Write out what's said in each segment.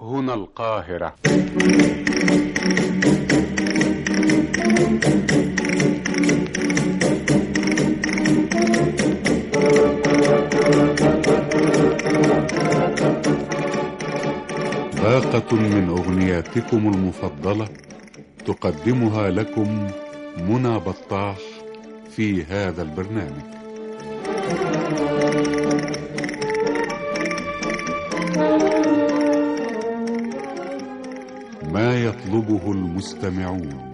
هنا القاهرة باقة من أغنياتكم المفضلة تقدمها لكم منى بطاح في هذا البرنامج ما يطلبه المستمعون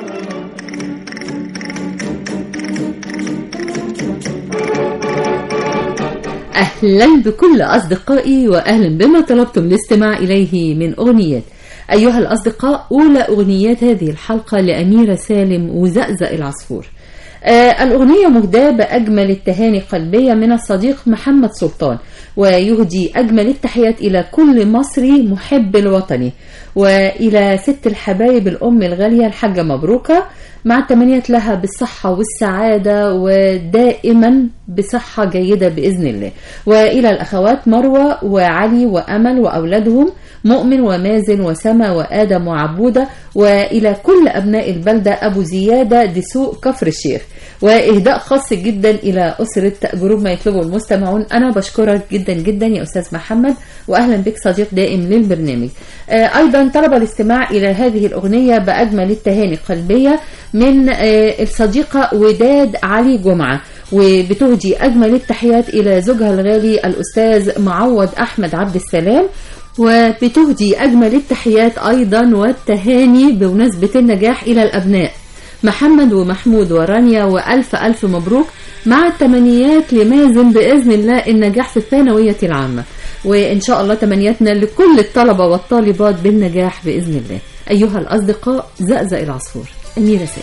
أهلا بكل أصدقائي وأهلا بما طلبتم الاستماع إليه من أغنيات أيها الأصدقاء أولى أغنيات هذه الحلقة لأميرة سالم وزقزق العصفور آه الأغنية مهداة بأجمل التهاني قلبية من الصديق محمد سلطان ويهدي أجمل التحيات إلى كل مصري محب الوطني وإلى ست الحبايب الأم الغالية الحاجة مبروكة مع التمنيات لها بالصحة والسعادة ودائما بصحة جيدة بإذن الله وإلى الأخوات مروة وعلي وأمل وأولادهم مؤمن ومازن وسما وآدم وعبودة وإلى كل أبناء البلدة أبو زيادة دسوق كفر الشيخ وإهداء خاص جدا إلى أسرة جروب ما يطلبه المستمعون أنا بشكرك جدا جدا يا أستاذ محمد وأهلا بك صديق دائم للبرنامج آه أيضا طلب الاستماع إلى هذه الأغنية بأجمل التهاني قلبية من آه الصديقة وداد علي جمعة وبتهدي أجمل التحيات إلى زوجها الغالي الأستاذ معوض أحمد عبد السلام وبتهدي أجمل التحيات أيضا والتهاني بمناسبة النجاح إلى الأبناء محمد ومحمود ورانيا وألف ألف مبروك مع التمنيات لمازن بإذن الله النجاح في الثانوية العامة وإن شاء الله تمنياتنا لكل الطلبة والطالبات بالنجاح بإذن الله أيها الأصدقاء زقزق العصفور أميرة سيد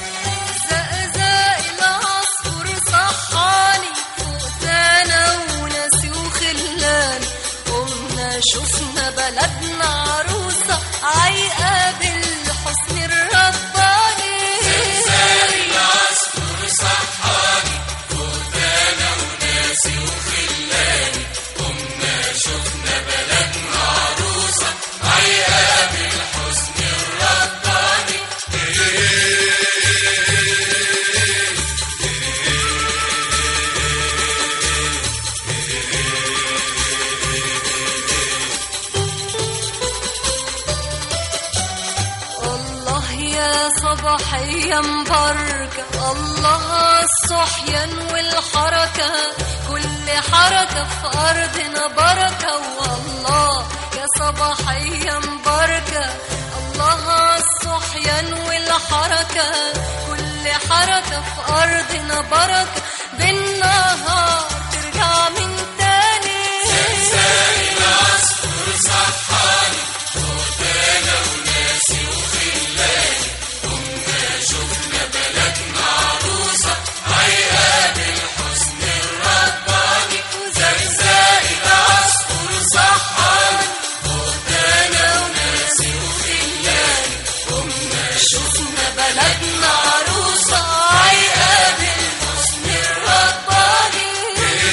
زقزق العصفور صحاني فوقتنا وناسي وخلاني قمنا شفنا بلدنا عروسة عايقة بالحسن الرباني زقزق العصفور صحاني فوقتنا وناسي وخلاني قمنا شفنا بلدنا عروسة عايقة بالحسن الرباني الله يا صباحية مباركة الله الصحيان والحركة كل حركة في أرضنا بركة والله يا صباحية مباركة الله الصحيان والحركة كل حركة في أرضنا بركة بالنهار ترجع من تاني زلزال العصفور صحاني فوقنا وناسي وخلاني قمنا شفنا بلدنا عروسة عايقة بالحسن الرباني زلزال العصفور صحاني فوقنا وناسي وخلاني قمنا شفنا بلدنا عروسة عايقة بالحسن الرباني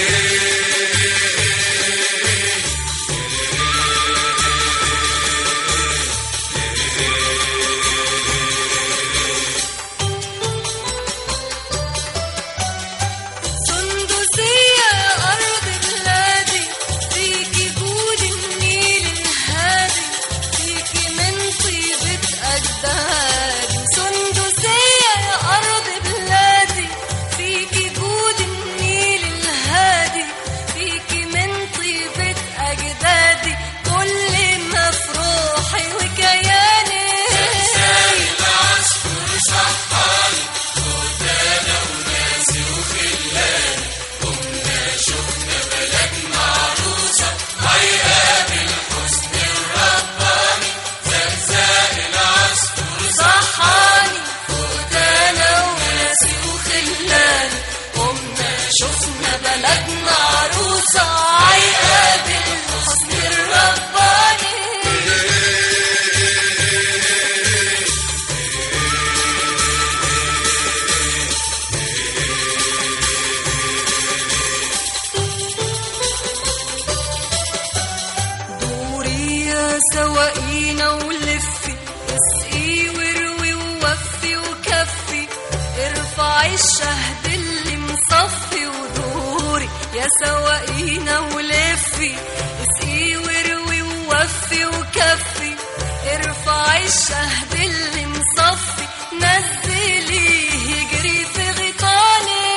سواقينا ولفي اسقي وروي ووفي وكفي ارفعي الشهد اللي مصفي ودوري يا سواقينا ولفي اسقي وروي ووفي وكفي ارفعي الشهد اللي مصفي نزلي يجري في غيطاني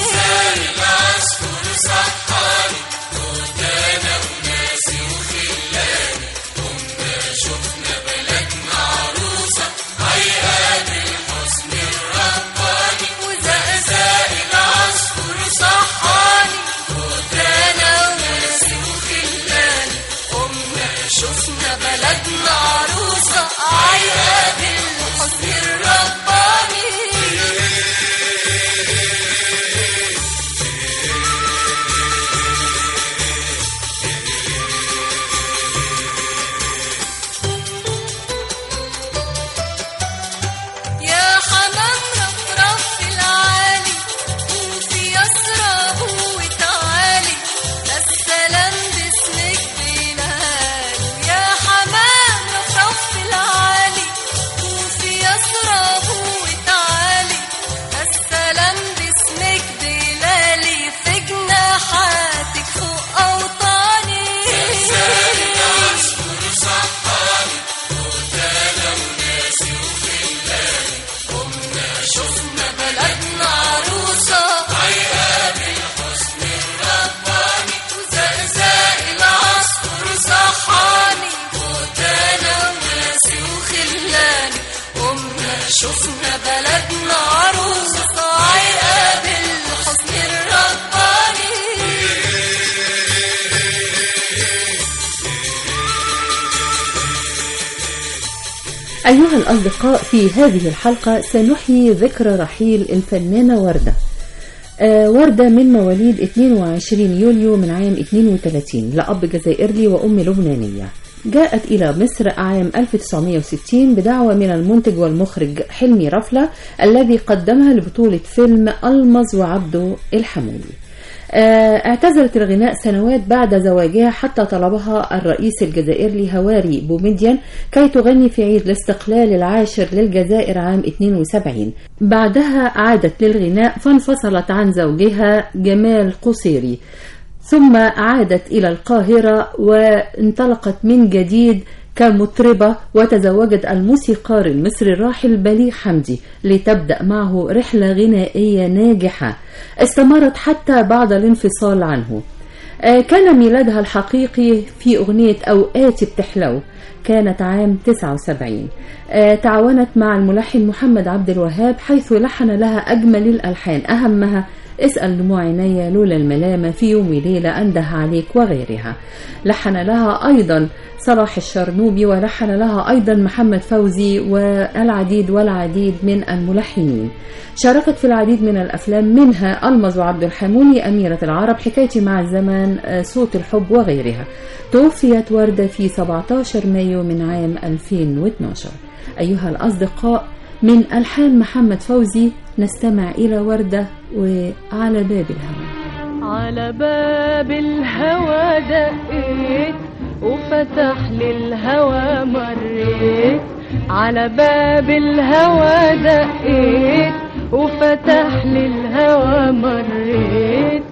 وزقزاق العصفور صحاني ودانا وناسي وخلاني قمنا شفنا بلدنا عروسة عيقة بالحسن الرباني يا حمام رفرف في العالي وفي يسرى وتعالي ده السلام باسمك بينالي يا حمام رفرف في العالي وفي يسرى وتعالي ده السلام باسمك بيلالي في جناحاتك فوق أوطاني شفنا بلدنا عروسة عيقة بالحسن الرباني وزقزاق العصفور صحاني ودانا وناسي وخلاني قمنا شفنا بلدنا عروسة عيقة بالحسن الرباني أيها الأصدقاء في هذه الحلقة سنحيي ذكرى رحيل الفنانة وردة آه، وردة من مواليد 22 يوليو من عام 32 لأب جزائري وأم لبنانية جاءت إلى مصر عام 1960 بدعوة من المنتج والمخرج حلمي رفلة الذي قدمها لبطولة فيلم ألمظ وعبده الحمولي آه، اعتزلت الغناء سنوات بعد زواجها حتى طلبها الرئيس الجزائري هواري بومدين كي تغني في عيد الاستقلال العاشر للجزائر عام 72 بعدها عادت للغناء فانفصلت عن زوجها جمال قصيري ثم عادت إلى القاهرة وانطلقت من جديد كمطربة وتزوجت الموسيقار المصري الراحل بليغ حمدي لتبدأ معه رحلة غنائية ناجحة استمرت حتى بعد الانفصال عنه آه، كان ميلادها الحقيقي في أغنية أوقاتي بتحلو كانت عام 79 آه، تعاونت مع الملحن محمد عبد الوهاب حيث لحن لها أجمل الألحان أهمها اسأل دموع عينيا لولا الملامة في يوم وليلة أنده عليك وغيرها لحن لها أيضا صلاح الشرنوبي ولحن لها أيضا محمد فوزي والعديد والعديد من الملحنين شاركت في العديد من الأفلام منها ألمظ وعبد الحمولي أميرة العرب حكايتي مع الزمان آه، صوت الحب وغيرها توفيت وردة في 17 مايو من عام 2012 أيها الأصدقاء من ألحان محمد فوزي نستمع إلى وردة وعلى باب الهوى على باب الهوى دقيت وفتح لي الهوى مريت على باب الهوى دقيت وفتح لي الهوى مريت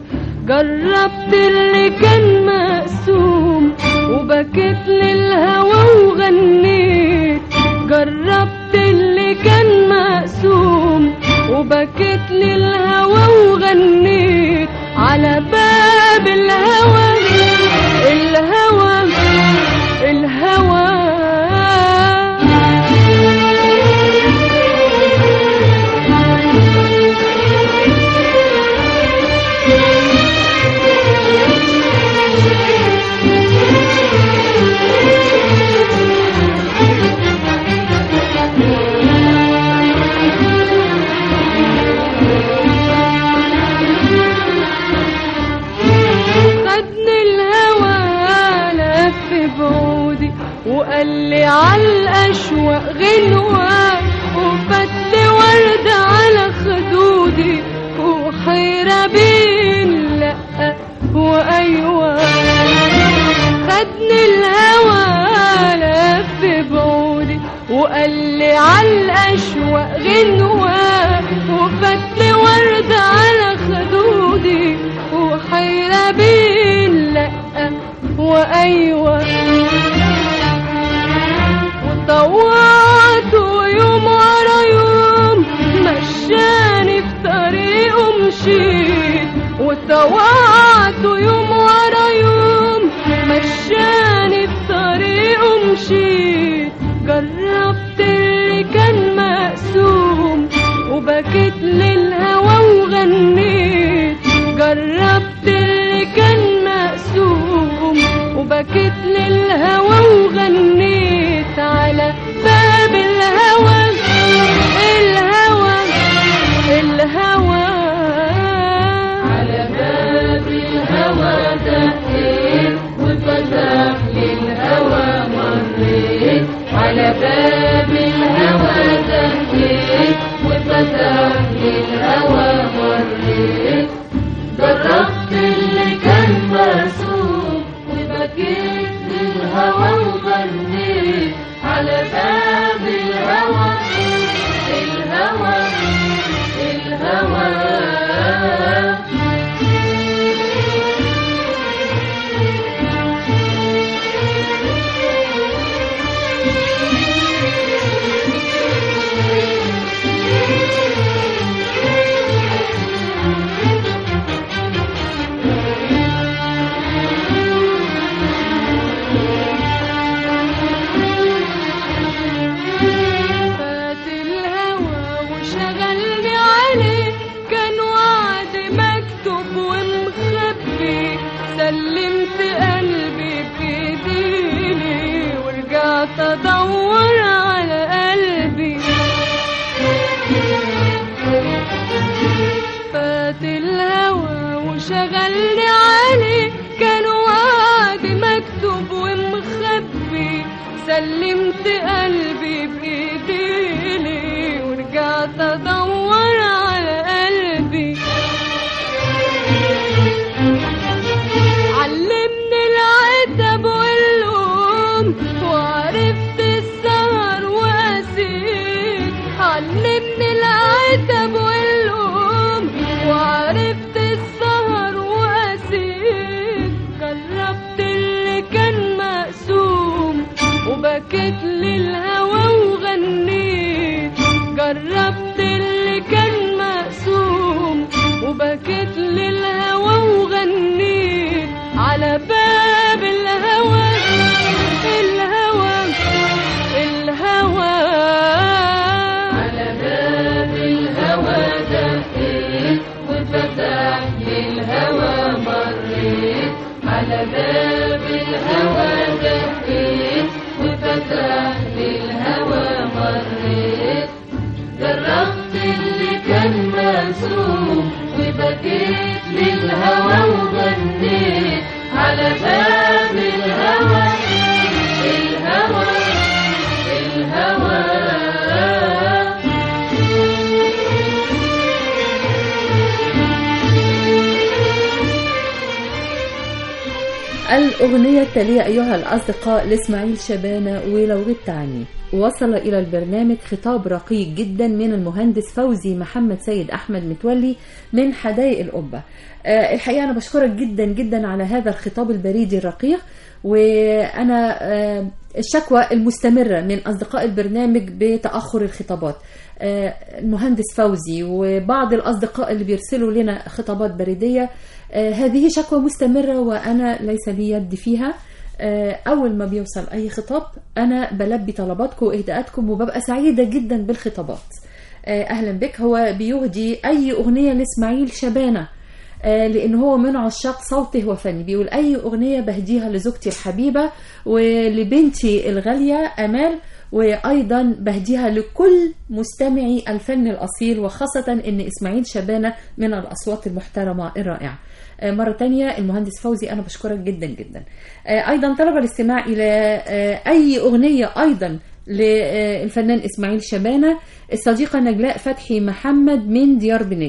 جربت اللي كان مقسوم وبكيت للهوى وغنيت جربت اللي كان مقسوم وبكيت للهوى وغنيت على باب الهوى الهوى الهوى خدني الهوى لف بعودي وقال لي عالأشواق غنوة وفت ورد على خدودي وحيرة بين لأ وأيوة خدني الهوى لف وقال لي عالأشواق غنوة وفت لي ورد على خدودي وحيرة بين لأ وأيوة وطوعت يوم ورا يوم مشاني في طريقه مشيت وطوعت يوم ورا يوم مشاني في طريقه مشيت جربت اللي كان مقسوم وبكيت للهوى وغنيت جربت اللي كان مقسوم وبكيت للهوى وغنيت على باب الهوى الهوى الهوى على باب الهوى دقيت وفتح لي الهوى مريت على باب الهوى دقيت وفتح لي الهوى مريت جربت اللي كان مرسوم وبكيت للهوى وغنيت على باب الهوى الهوى الهوى فات الهوى وشغلني عليه كان وعد مكتوب ومخبي سلمت قلبي بإيديني ورجعت أدور على قلبي فات الهوى وشغلني عليه كان وعد مكتوب ومخبي سلمت قلبي بإيديني ورجعت أدور على قلبي علمني العتب واللوم وعرفت السهر وقسيت علمني العتب واللوم وعرفت السهر وقسيت جربت اللي كان مقسوم وبكيت للهوى وغنيت جربت اللي كان مقسوم وبكيت للهوى وغنيت على باب الهوى الهوى الهوى على باب الهوى دقيت وفتح لي الهوى مريت على باب الهوى دقيت وفتح لي الهوى مريت جربت اللي كان مسروق وبكيت للهوى وغنيت على باب الهوى الهوى الهوى الأغنية التالية أيها الأصدقاء لإسماعيل شبانة ولو غبت عني وصل إلى البرنامج خطاب رقيق جدا من المهندس فوزي محمد سيد أحمد متولي من حدائق القبة آه، الحقيقة أنا بشكرك جدا جدا على هذا الخطاب البريدي الرقيق وأنا آه، الشكوى المستمرة من أصدقاء البرنامج بتأخر الخطابات آه، المهندس فوزي وبعض الأصدقاء اللي بيرسلوا لنا خطابات بريدية آه، هذه شكوى مستمرة وأنا ليس لي يد فيها آه، أول ما بيوصل أي خطاب أنا بلبي طلباتكم وإهداءاتكم وببقى سعيدة جدا بالخطابات آه، أهلا بك هو بيهدي أي أغنية لإسماعيل شبانة آه، لأن هو من عشاق صوته وفني بيقول أي أغنية بهديها لزوجتي الحبيبة ولبنتي الغالية أمال وأيضا بهديها لكل مستمعي الفن الأصيل وخاصة أن إسماعيل شبانة من الأصوات المحترمة الرائعة آه، مرة تانية المهندس فوزي أنا بشكرك جدا جدا آه، أيضا طلب الاستماع إلى آه، أي أغنية أيضا للفنان إسماعيل شبانة الصديقة نجلاء فتحي محمد من ديار بنجم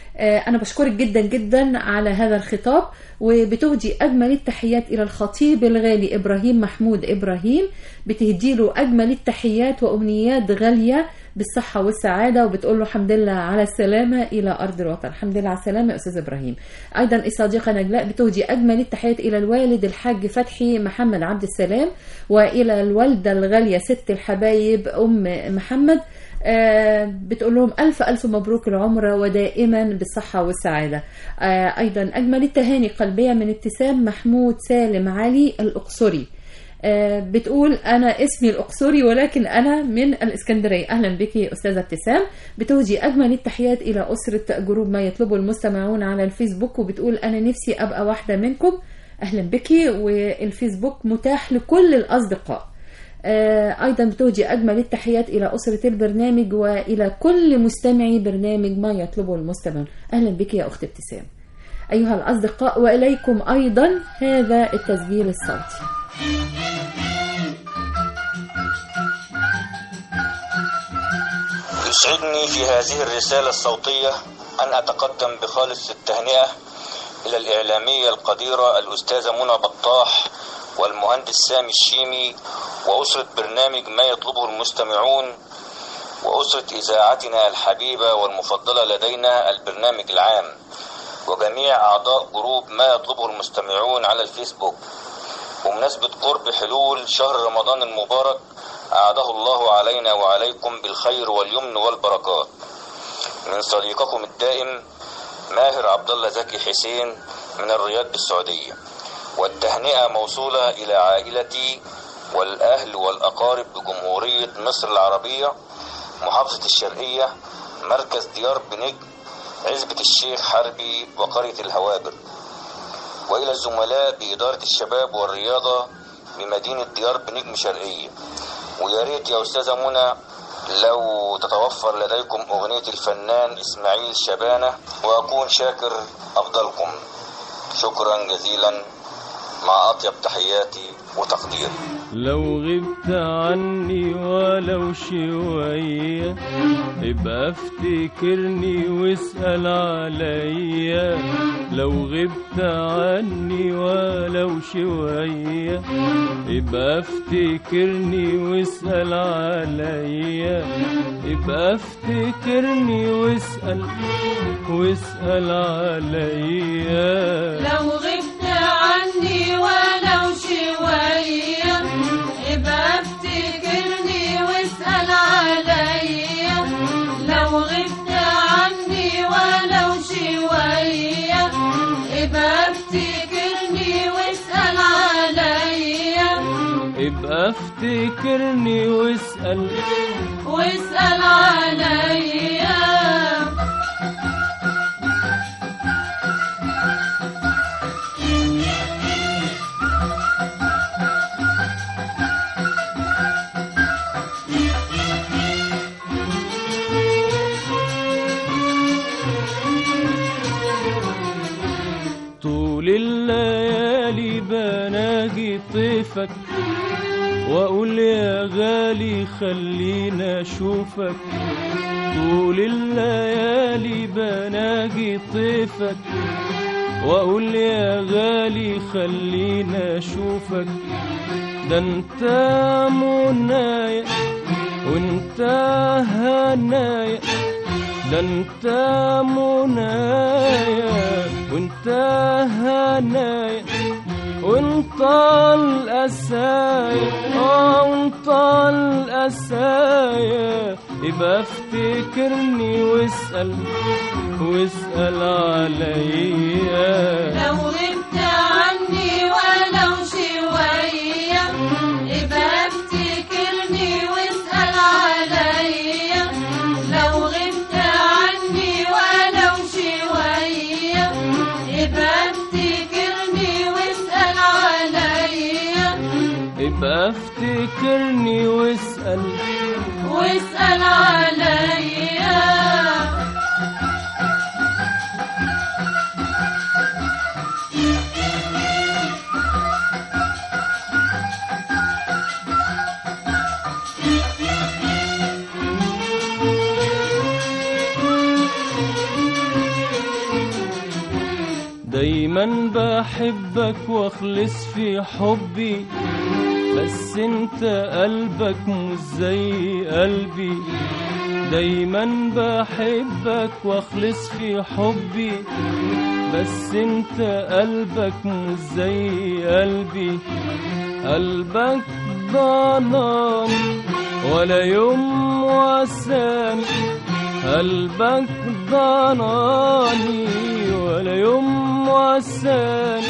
آه، أنا بشكرك جدا جدا على هذا الخطاب وبتهدي أجمل التحيات إلى الخطيب الغالي إبراهيم محمود إبراهيم بتهدي له أجمل التحيات وأمنيات غالية بالصحة والسعادة وبتقول له الحمد لله على السلامة إلى أرض الوطن الحمد لله على السلامة يا أستاذ إبراهيم أيضا الصديقة نجلاء بتهدي أجمل التحيات إلى الوالد الحاج فتحي محمد عبد السلام وإلى الوالدة الغالية ست الحبايب أم محمد آه، بتقول لهم ألف ألف مبروك العمرة ودائما بالصحة والسعادة آه، أيضا أجمل التهاني قلبية من ابتسام محمود سالم علي الأقصري آه، بتقول أنا اسمي الأقصري ولكن أنا من الإسكندرية أهلا بك أستاذة ابتسام بتوجي أجمل التحيات إلى أسرة جروب ما يطلبه المستمعون على الفيسبوك وبتقول أنا نفسي أبقى واحدة منكم أهلا بك والفيسبوك متاح لكل الأصدقاء آه، أيضا بتوجي أجمل التحيات إلى أسرة البرنامج وإلى كل مستمعي برنامج ما يطلبه المستمعون أهلا بك يا أخت ابتسام أيها الأصدقاء وإليكم أيضا هذا التسجيل الصوتي يسعدني في هذه الرسالة الصوتية أن أتقدم بخالص التهنئة إلى الإعلامية القديرة الأستاذة منى بطاح والمهندس سامي الشيمي وأسرة برنامج ما يطلبه المستمعون وأسرة إذاعتنا الحبيبة والمفضلة لدينا البرنامج العام وجميع أعضاء جروب ما يطلبه المستمعون على الفيسبوك بمناسبة قرب حلول شهر رمضان المبارك أعاده الله علينا وعليكم بالخير واليمن والبركات من صديقكم الدائم ماهر عبد الله زكي حسين من الرياض بالسعودية والتهنئة موصولة إلى عائلتي والأهل والأقارب بجمهورية مصر العربية محافظة الشرقية مركز ديار بنجم عزبة الشيخ حربي وقرية الهوابر وإلى الزملاء بإدارة الشباب والرياضة بمدينة ديار بنجم شرقية ويا ريت يا أستاذة منى لو تتوفر لديكم أغنية الفنان إسماعيل شبانة وأكون شاكر أفضلكم شكرا جزيلا مع أطيب تحياتي وتقديري لو غبت عني ولو شوية ابقى افتكرني واسأل عليا لو غبت عني ولو شوية ابقى افتكرني واسأل عليا ابقى افتكرني واسأل واسأل عليا لو غبت عني ولو شوية ابقى افتكرني واسأل عليا لو غبت عني ولو شوية ابقى افتكرني واسأل عليا ابقى افتكرني واسأل واسأل عليا طول الليالي بناجي طيفك واقول يا غالي خلينا اشوفك طول الليالي بناجي طيفك واقول يا غالي خلينا اشوفك ده انت منايا وانت هنايا ده انت منايا وانت هنايا وانت القسايا اه وانت القسايا يبقى افتكرني واسأل واسأل عليا لو غبت عني ولو شوية ابقى افتكرني واسأل عليا لو غبت عني ولو شوية ابقى افتكرني واسأل عليا يبقى افتكرني واسأل واسأل عليا دايما بحبك واخلص في حبي بس انت قلبك مش زي قلبي دايما بحبك واخلص في حبي بس انت قلبك مش زي قلبي قلبك ضنان ولا يوم وساني قلبك ضناني ولا يوم وساني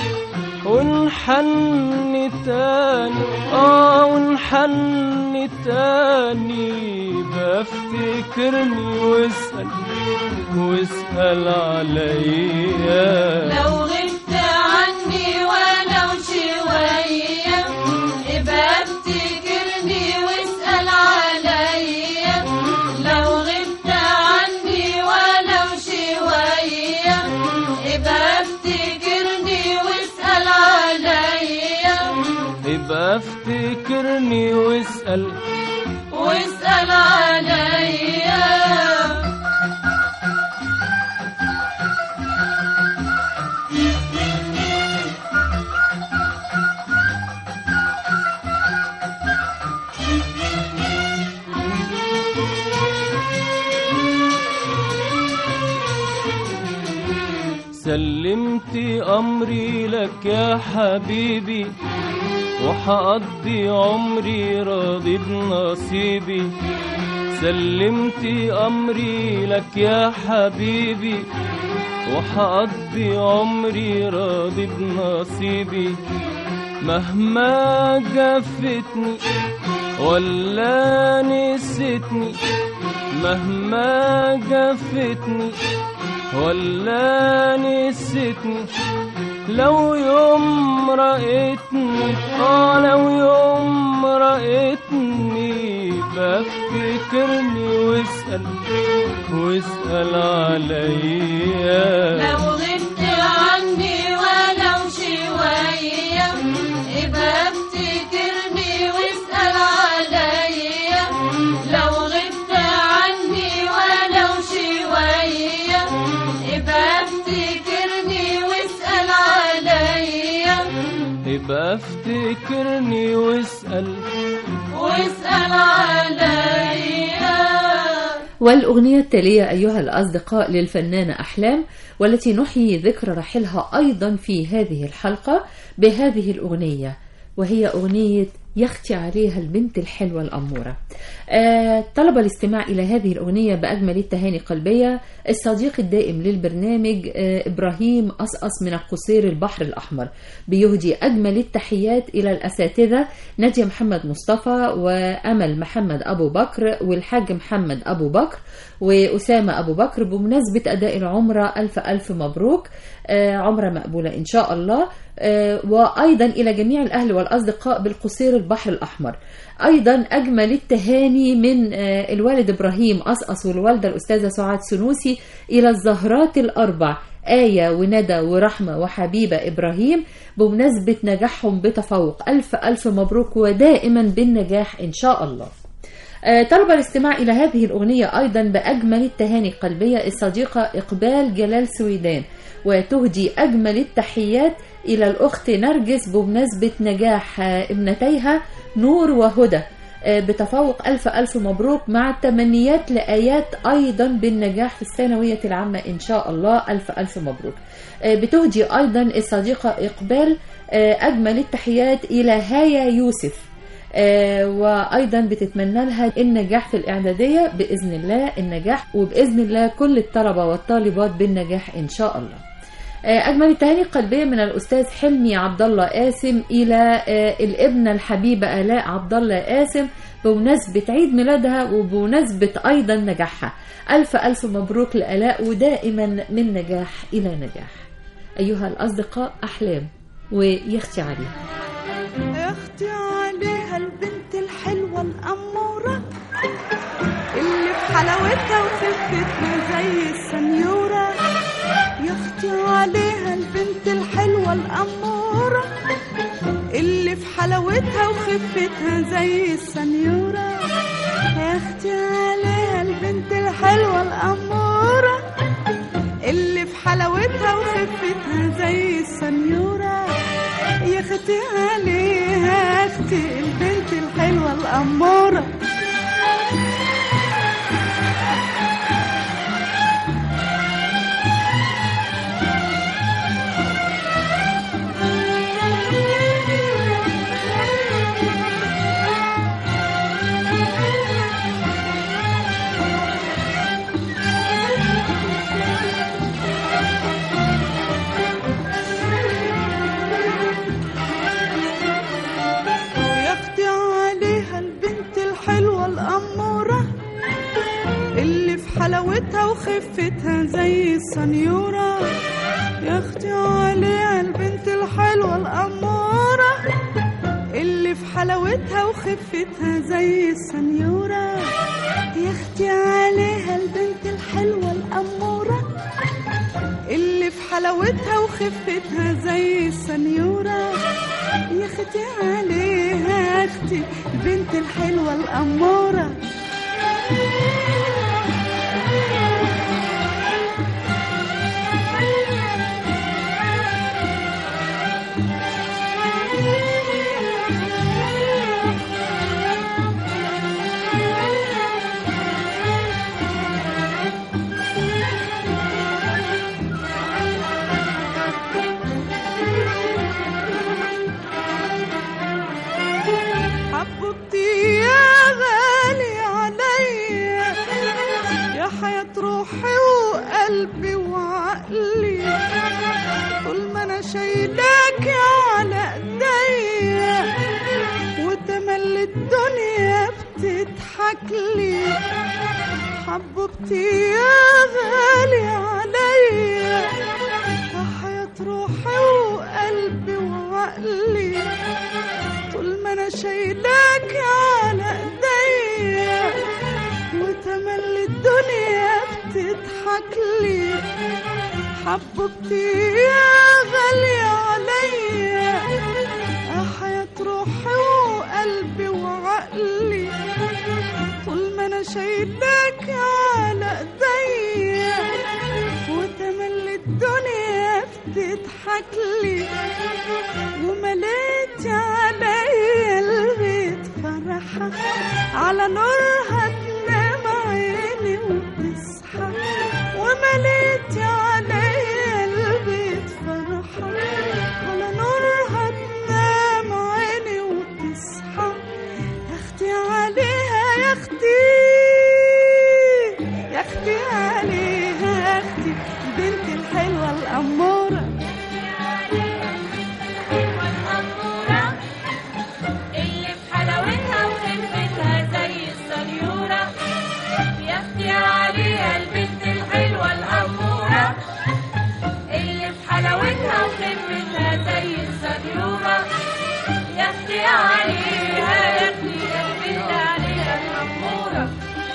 ونحن تاني اه ونحن تاني بفتكرني واسأل واسأل عليا لو غبت عني ولو شوية ابقى افتكرني واسأل عليا لو غبت عني ولو شوية ابقى افتكرني واسأل عليا يبقى افتكرني واسأل واسأل عليا سلمت أمري لك يا حبيبي وحقضي عمري راضي بنصيبي سلمت أمري لك يا حبيبي وحقضي عمري راضي بنصيبي مهما جفتني ولا نسيتني مهما جفتني ولا نسيتني لو يوم رأيتني اه لو يوم رأيتني بفتكرني واسأل واسأل عليا لو غبت عني ولو شوية ابقى افتكرني واسأل عليا لو غبت عني ولو شوية ابقى افتكرني واسأل عليا يبقى افتكرني واسأل واسأل عليا والأغنية التالية أيها الأصدقاء للفنانة أحلام والتي نحيي ذكر رحلها أيضا في هذه الحلقة بهذه الأغنية وهي أغنية يختي عليها البنت الحلوة الأمورة آه طلب الاستماع إلى هذه الأغنية بأجمل التهاني قلبية الصديق الدائم للبرنامج آه إبراهيم أصأص من القصير البحر الأحمر بيهدي أجمل التحيات إلى الأساتذة نادية محمد مصطفى وأمل محمد أبو بكر والحاج محمد أبو بكر وأسامة أبو بكر بمناسبة أداء العمرة ألف ألف مبروك آه، عمرة مقبولة إن شاء الله آه، وأيضا إلى جميع الأهل والأصدقاء بالقصير البحر الأحمر أيضا أجمل التهاني من آه، الوالد إبراهيم أصأص والوالدة الأستاذة سعاد سنوسي إلى الزهرات الأربع آية وندى ورحمة وحبيبة إبراهيم بمناسبة نجاحهم بتفوق ألف ألف مبروك ودائما بالنجاح إن شاء الله آه، طلب الاستماع إلى هذه الأغنية أيضا بأجمل التهاني القلبية الصديقة إقبال جلال سويدان وتهدي أجمل التحيات إلى الأخت نرجس بمناسبة نجاح آه، ابنتيها نور وهدى آه، بتفوق ألف ألف مبروك مع التمنيات لآيات أيضا بالنجاح في الثانوية العامة إن شاء الله ألف ألف مبروك آه، بتهدي أيضا الصديقة إقبال آه، أجمل التحيات إلى هايا يوسف آه، وايضا بتتمنى لها النجاح في الاعداديه باذن الله النجاح وباذن الله كل الطلبه والطالبات بالنجاح ان شاء الله آه، اجمل التهاني القلبيه من الاستاذ حلمي عبد الله قاسم الى آه، الابنه الحبيبه الاء عبد الله قاسم بمناسبه عيد ميلادها وبمناسبه ايضا نجاحها الف الف مبروك لالاء ودائما من نجاح الى نجاح ايها الاصدقاء احلام ويختي عليها اختي عليها البنت الحلوة الأمورة اللي في حلاوتها وخفتها زي السنيورة يا اختي عليها البنت الحلوة الأمورة اللي في حلاوتها وخفتها زي السنيورة يا اختي عليها البنت الحلوة الأمورة اللي في حلاوتها وخفتها وخفتها زي السنيورة يا اختي عليها اختي البنت الحلوة الأمورة يا اختي عليها البنت الحلوة الأمورة اللي في حلاوتها وخفتها زي السنيورة يا اختي عليها البنت الحلوة الأمورة اللي في حلاوتها وخفتها زي السنيورة يا اختي عليها البنت الحلوة الأمورة اللي في حلاوتها وخفتها زي السنيورة يا اختي عليها اختي البنت الحلوة الأمورة حبيبتي يا غالي عليا يا حياة روحي وقلبي وعقلي طول ما انا شايلاك على ايديا وتملي الدنيا بتضحك لي حبيبتي يا غالي عليا يا حياة روحي وقلبي وعقلي طول ما انا شايلاك على ايديا وتملي الدنيا بتضحك لي حبيبتي يا غالية عليا يا حياة روحي وقلبي وعقلي طول ما انا شايلاك على ايديا وتملي الدنيا بتضحك لي ومليت عليا البيت فرحة على نورها تنام عيني وتصحى ومليت عليا البيت فرحة على نورها تنام عيني وتصحى يا اختي عليها يا اختي يا اختي عليها يا اختي بنت الحلوة الأمورة والأمورة اللي في حلاوتها وخفتها زي السنيورة يا اختي عليها البنت الحلوة الأمورة اللي في حلاوتها وخفتها زي السنيورة يا اختي عليها يا اختي يا البنت عليها الأمورة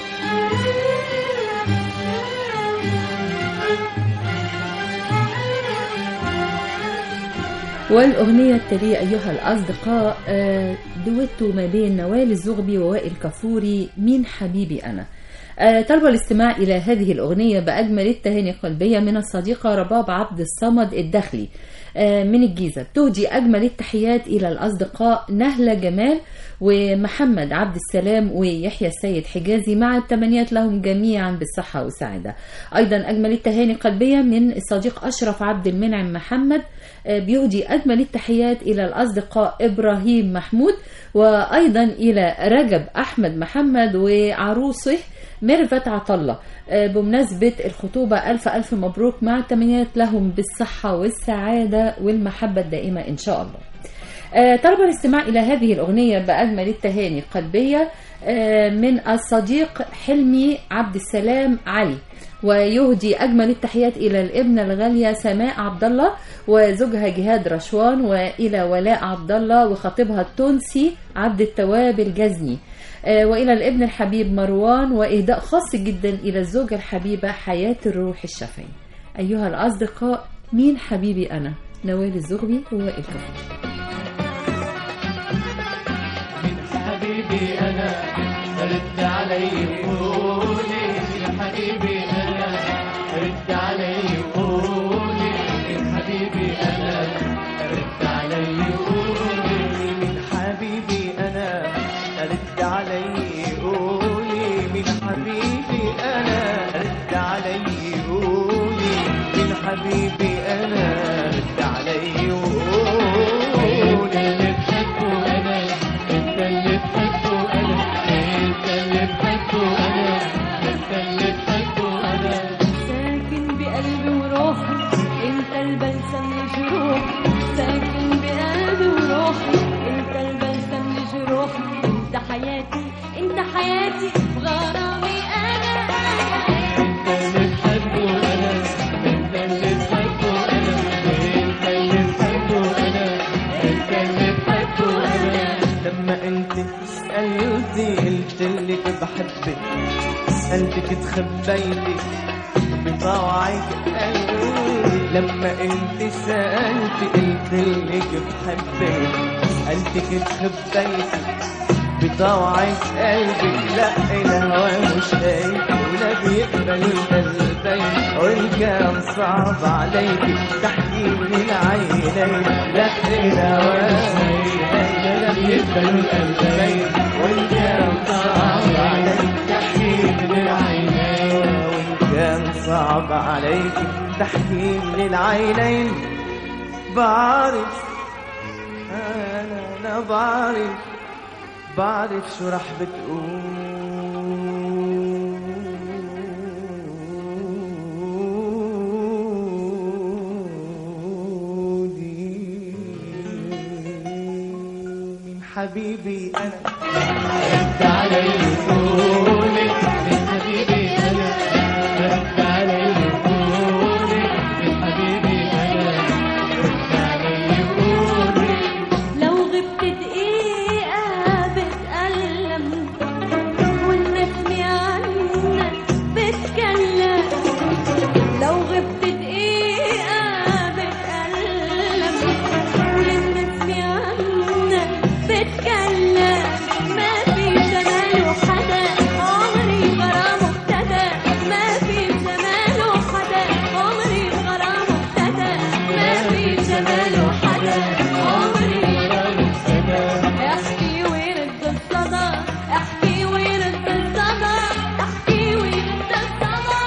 والأغنية التالية أيها الأصدقاء آه، دويتو ما بين نوال الزغبي ووائل كفوري مين حبيبي أنا آه، طلب الاستماع إلى هذه الأغنية بأجمل التهاني القلبية من الصديقة رباب عبد الصمد الدخلي آه، من الجيزة تهدي أجمل التحيات إلى الأصدقاء نهلة جمال ومحمد عبد السلام ويحيى السيد حجازي مع التمنيات لهم جميعا بالصحة والسعادة أيضا أجمل التهاني القلبية من الصديق أشرف عبد المنعم محمد آه، بيهدي أجمل التحيات إلى الأصدقاء إبراهيم محمود وأيضا إلى رجب أحمد محمد وعروسه ميرفت عطلة آه، بمناسبة الخطوبة ألف ألف مبروك مع التمنيات لهم بالصحة والسعادة والمحبة الدائمة إن شاء الله آه، طلب الاستماع إلى هذه الأغنية بأجمل التهاني القلبية آه، من الصديق حلمي عبد السلام علي ويهدي أجمل التحيات إلى الابنة الغالية سماء عبد الله وزوجها جهاد رشوان وإلى ولاء عبد الله وخطيبها التونسي عبد التواب الجزني آه، وإلى الابن الحبيب مروان وإهداء خاص جدا إلى الزوجة الحبيبة حياة الروح الشافعي أيها الأصدقاء مين حبيبي أنا نوال الزغبي ووائل كفور حبيبي انا رد علي وقولي يا حبيبي انا رد علي وقولي من قولي من حبيبي انا رد علي قولي من حبيبي انا رد علي انت قولي اللي بحبه انا انت اللي بحبه انا انت اللي بحبه انا انت اللي بحبه انا ساكن بقلبي وروحي انت البلسم لجروحي ساكن بقلبي وروحي انت البلسم لجروحي انت حياتي انت حياتي وغرامي انا انت اللي بحبه انا انت اللي بحبه انا انت اللي بحبه انا انت اللي بحبه انا لما انت سألتي قلت لك بحبك سألتك تخبيتي بطوعك قلبي لما انت سألتي قلت لك بحبك سألتك تخبيتي بطوعك قلبي لا الهوى مش قايل ولا بيقبل القلبين وان كان صعب عليك تحكي من العينين لا الهوى مش قايل ولا بيقبل القلبين وان كان صعب عليك تحكي من العينين وان كان صعب عليك تحكي من العينين بعرف انا انا بعرف بعرف شو رح بتقولي من حبيبي انا رد علي قولي من حبيبي انا رد علي قولي من حبيبي انا رد علي قولي لو غبت دقيقة بتألم والنسمة عنك بتكلم لو غبت دقيقة بتألم والنسمة عنك بتكلم ما في جماله حدا عمري غرامه ابتدى ما في جماله حدا عمري غرامه ابتدى ما في جماله حدا عمري احكي ويرد الصدى احكي ويرد الصدى احكي ويرد الصدى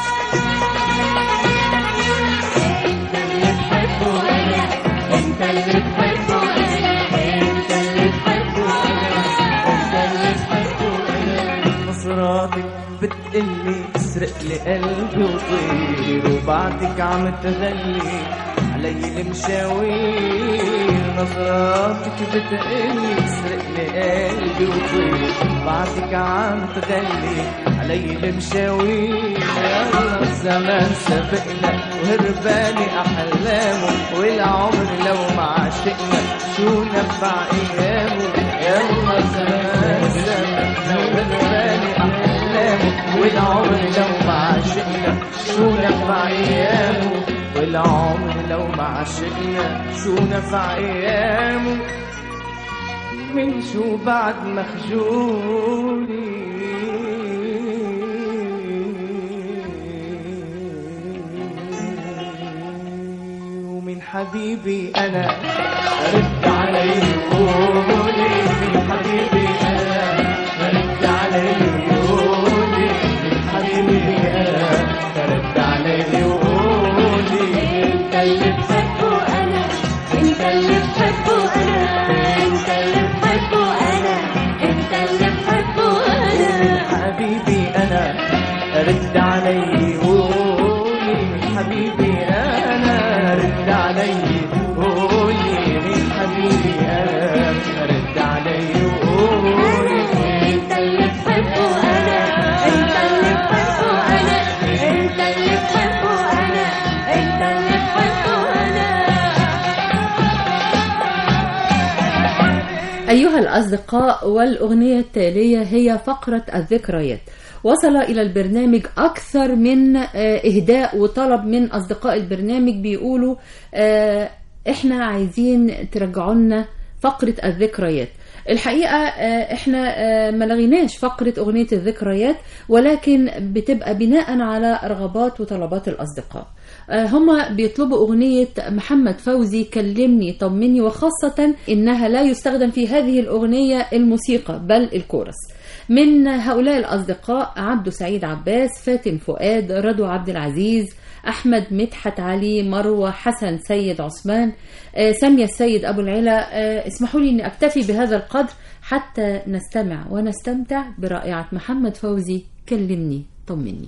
انت اللي تحبه انا انت اللي تحبه انا انت اللي تحبه انا انت اللي بحبه انا نظراتك بتقلي اسرق لي قلبي وطير وبعدك عم تغلي علي المشاوير نظراتك بتقلي اسرق لي قلبي وطير بعدك عم تغلي علي المشاوير يلا الزمان سبقنا وهرباني احلامه والعمر لو ما عشقنا شو نفع ايامه يلا الزمان سبقنا وهرباني احلامه والعمر لو ما عشقنا شو نفع ايامه والعمر لو ما عشقنا شو نفع ايامه من شو بعد مخجولي ومن حبيبي انا رد علي قولي من حبيبي انا رد علي قولي من حبيبي انا رد علي قولي انت اللي بحبه انا انت اللي بحبه انا انت اللي بحبه انا انت اللي بحبه انا حبيبي انا رد علي قولي من حبيبي انا رد علي قولي من حبيبي انا رد علي قولي انت اللي بحبه انا انت اللي بحبه انا انت اللي بحبه انا انت اللي بحبه انا أيها الأصدقاء والأغنية التالية هي فقرة الذكريات وصل إلى البرنامج أكثر من آه، إهداء وطلب من أصدقاء البرنامج بيقولوا آه، إحنا عايزين ترجعوا لنا فقرة الذكريات الحقيقة آه، احنا آه، ما لغيناش فقرة أغنية الذكريات ولكن بتبقى بناء على رغبات وطلبات الأصدقاء آه، هما بيطلبوا أغنية محمد فوزي كلمني طمني وخاصة إنها لا يستخدم في هذه الأغنية الموسيقى بل الكورس من هؤلاء الأصدقاء عبد سعيد عباس فاتن فؤاد رضوى عبد العزيز أحمد مدحت علي مروة حسن سيد عثمان آه، سامية السيد أبو العلا آه، اسمحوا لي أني أكتفي بهذا القدر حتى نستمع ونستمتع برائعة محمد فوزي كلمني طمني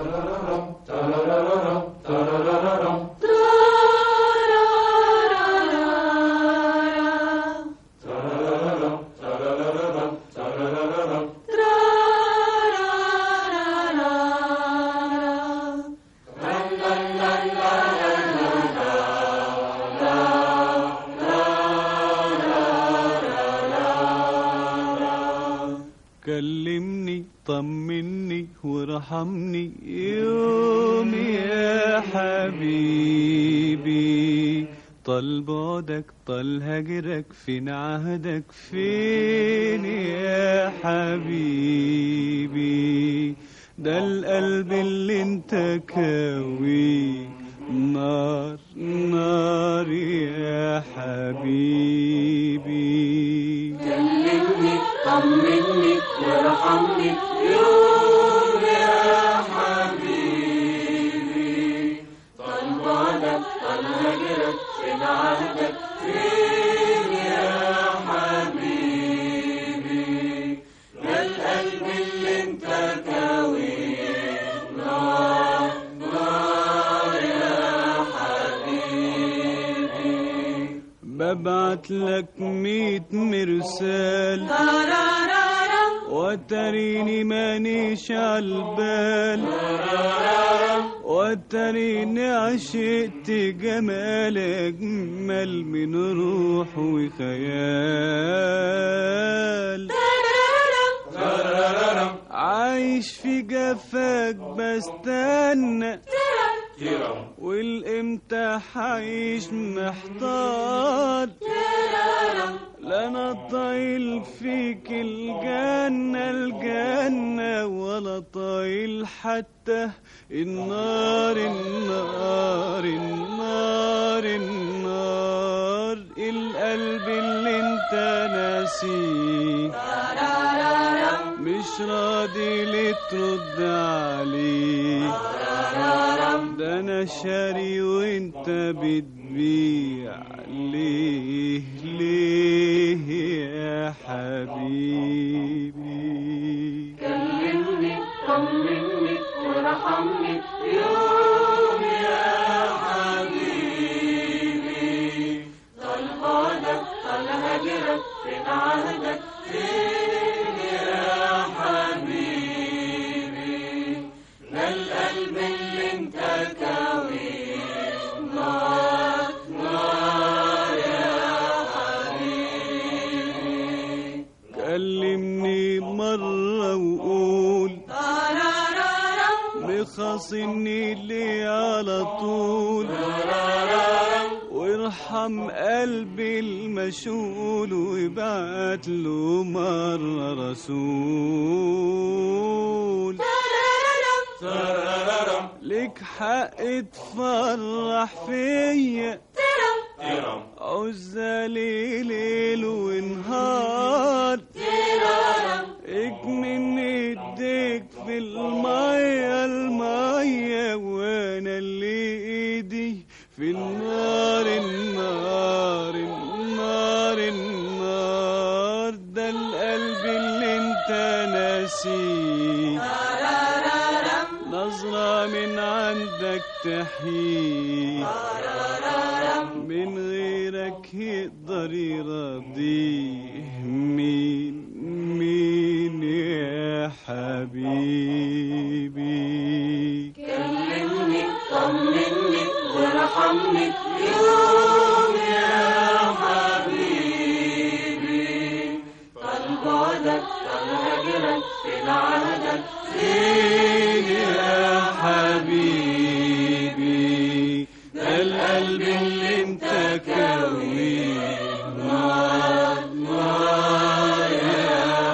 كلمني طمني وارحمني يوم يا حبيبي طال بعدك طال هجرك فين عهدك فين يا حبيبي ده القلب اللي انت كاوي نار نار يا حبيبي ببعت لك ميت مرسال وتريني مانيش عالبال وتريني عشقت جمال أجمل من روح وخيال عايش في جفاك بستنى والامتى حعيش محتار لا انا طايل فيك الجنة الجنة ولا طايل حتى النار النار النار النار القلب اللي انت ناسيه مش راضي ليه ترد عليه ده انا شاري وانت بتبيع ليه ليه يا حبيبي كلمني مرة وقول مخاصمني ليه على طول وارحم قلبي المشغول وابعت له مرة رسول لك حق تفرح فيا عزالي ليل ونهار اكمن ايديك في المية المية وانا اللي ايدي في النار النار النار النار ده القلب اللي انت ناسيه نظرة من عندك تحيي من غيرك يقدر يرضيه مين مين يا حبيبي فين يا حبيبي ده القلب اللي انت كويه نار نار يا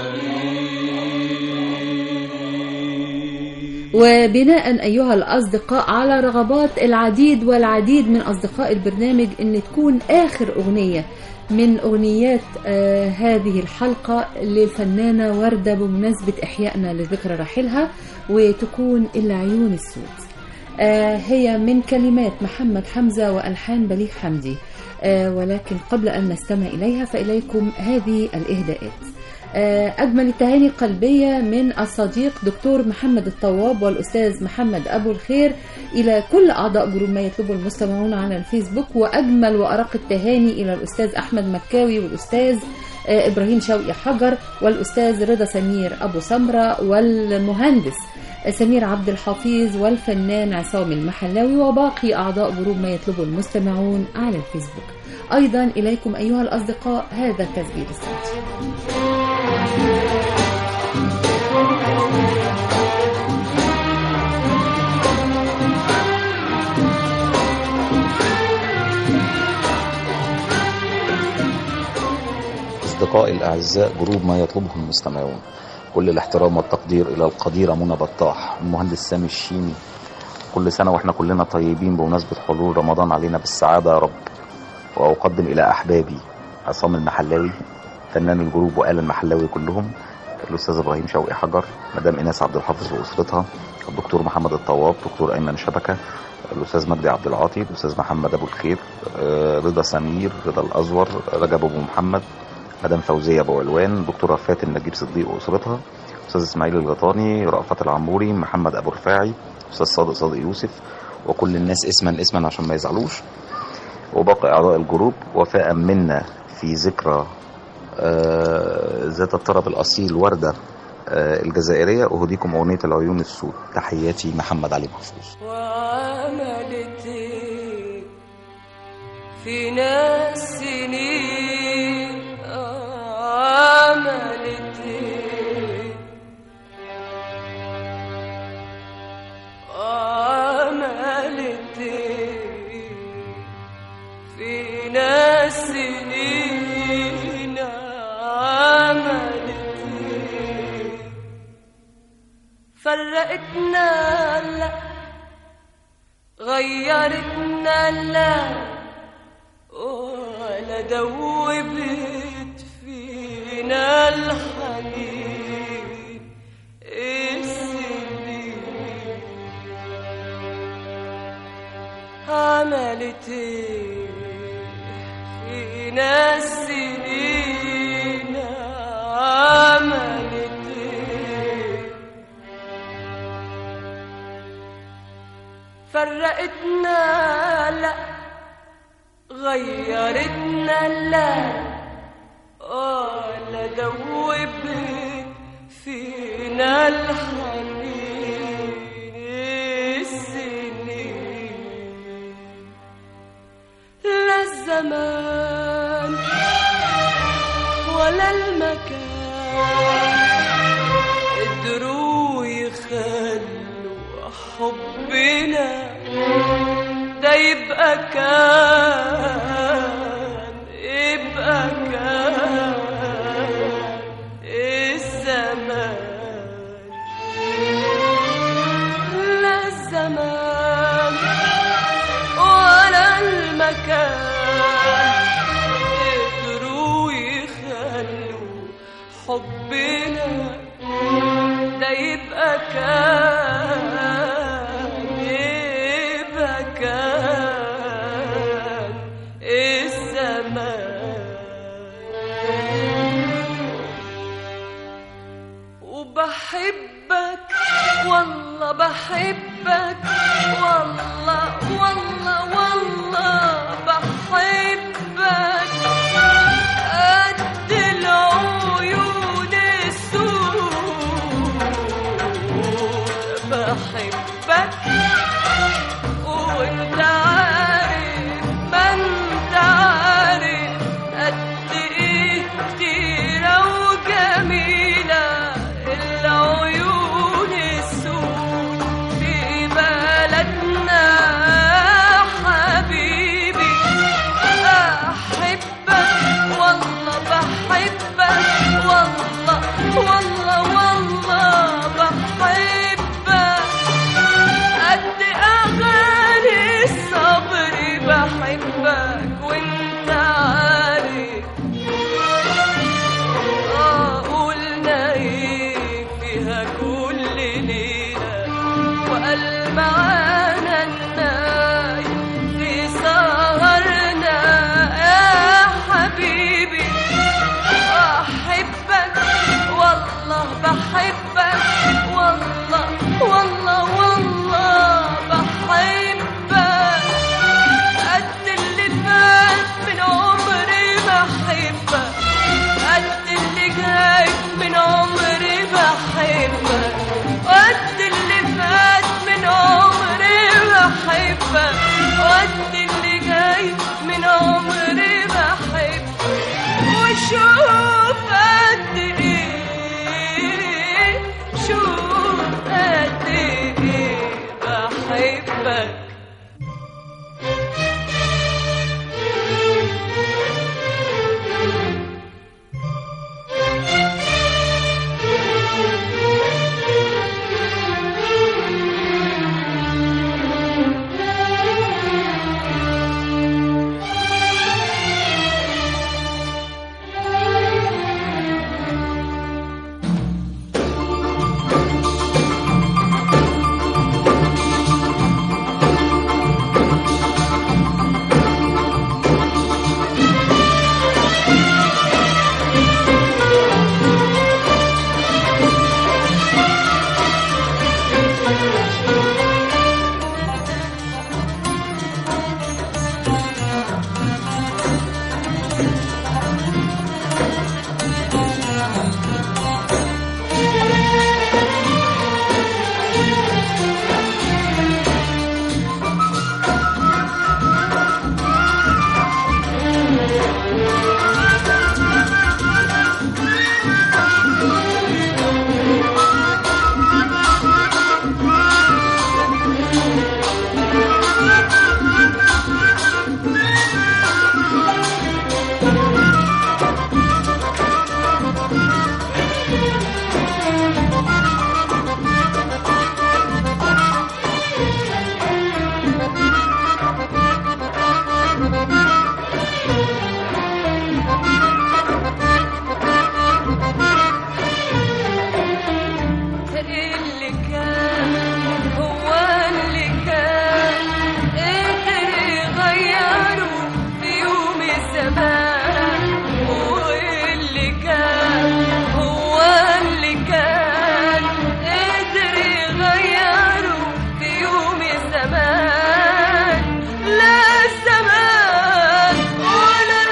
حبيبي وبناء أيها الأصدقاء على رغبات العديد والعديد من أصدقاء البرنامج أن تكون آخر أغنية من أغنيات آه هذه الحلقة للفنانة وردة بمناسبة إحيائنا لذكرى رحيلها وتكون إلا عيون السود آه هي من كلمات محمد حمزة وألحان بليغ حمدي آه ولكن قبل أن نستمع إليها فإليكم هذه الإهداءات آه، أجمل التهاني القلبية من الصديق دكتور محمد الطواب والأستاذ محمد أبو الخير إلى كل أعضاء جروب ما يطلبه المستمعون على الفيسبوك وأجمل وأرق التهاني إلى الأستاذ أحمد مكاوي والأستاذ آه، إبراهيم شوقي حجر والأستاذ رضا سمير أبو سمرة والمهندس سمير عبد الحفيظ والفنان عصام المحلاوي وباقي أعضاء جروب ما يطلبه المستمعون على الفيسبوك أيضا إليكم أيها الأصدقاء هذا التسجيل الصوتي أصدقائي الأعزاء جروب ما يطلبه المستمعون كل الاحترام والتقدير إلى القديرة منى بطاح المهندس سامي الشيمي كل سنة وإحنا كلنا طيبين بمناسبة حلول رمضان علينا بالسعادة يا رب وأقدم إلى أحبابي عصام المحلاوي فنان الجروب وآل المحلاوي كلهم الأستاذ إبراهيم شوقي حجر مدام إيناس عبد الحافظ وأسرتها الدكتور محمد الطواب دكتور أيمن شبكة الأستاذ مجدي عبد العاطي الأستاذ محمد أبو الخير آه، رضا سمير رضا الأزور رجب أبو محمد مدام فوزية أبو علوان دكتورة فاتن نجيب صديق وأسرتها أستاذ إسماعيل الغطاني رأفت العموري محمد أبو رفاعي أستاذ صادق صادق يوسف وكل الناس اسما اسما عشان ما يزعلوش وباقي أعضاء الجروب وفاء منا في ذكرى آه، ذات الطرب الأصيل وردة آه، الجزائرية أهديكم أغنية العيون السود تحياتي محمد علي محفوظ وعملت إيه في ناس سنين عملت إيه عملت إيه في ناس سنين عملت إيه فرقتنا لا غيرتنا لا ولا دوبت فينا الحنين السنين عملت ايه فينا السنين عملت ايه فرقتنا لا غيرتنا لا ولا دوبت فينا الحنين السنين لا الزمان ولا المكان قدروا يخلوا حبنا ده يبقى كان يبقى كان الزمان لا الزمان ولا المكان قدروا يخلوا حبنا ده يبقى كان يبقى كان الزمان وبحبك والله بحبك والله والله والله بحبك قد العيون السود بحبك وانت عارف ما انت عارف قد ايه كتيرة وجميلة العيون السود في بلدنا حبيبي أحبك والله بحبك والله والله والله بحبك ليلة كل ليلة وقال معانا النايم في سهرنا يا حبيبي أحبك والله بحبك والله والله والله بحبك قد اللي فات من عمري بحبك قد اللي جاي من عمري بحبك قد اللي فات من عمري بحبك قد اللي جاي من عمري بحبك وشوف قد ايه شوف قد ايه بحبك اللي كان هو اللي كان قدر يغيره في يوم الزمان واللي كان هو اللي كان قدر يغيره في يوم الزمان لا الزمان ولا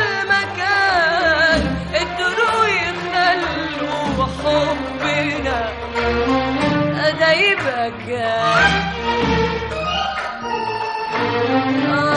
المكان قدروا يخلوا حبنا ده يبقى كان